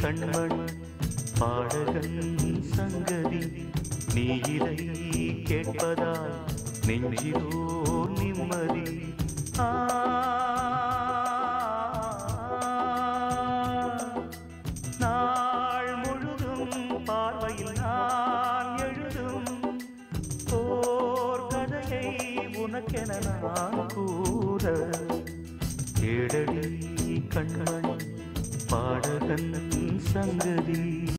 கண்மண் பாடகன் சங்கதி நீ இதை கேட்பதால் நெஞ்சிலோ நிம்மதி ஆ நாள் முழுதும் பார்வையில் நான் எழுதும் ஓர் கதையை உனக்கென நான் கூற கேடடி கண்மண் பாடகன் சங்கதி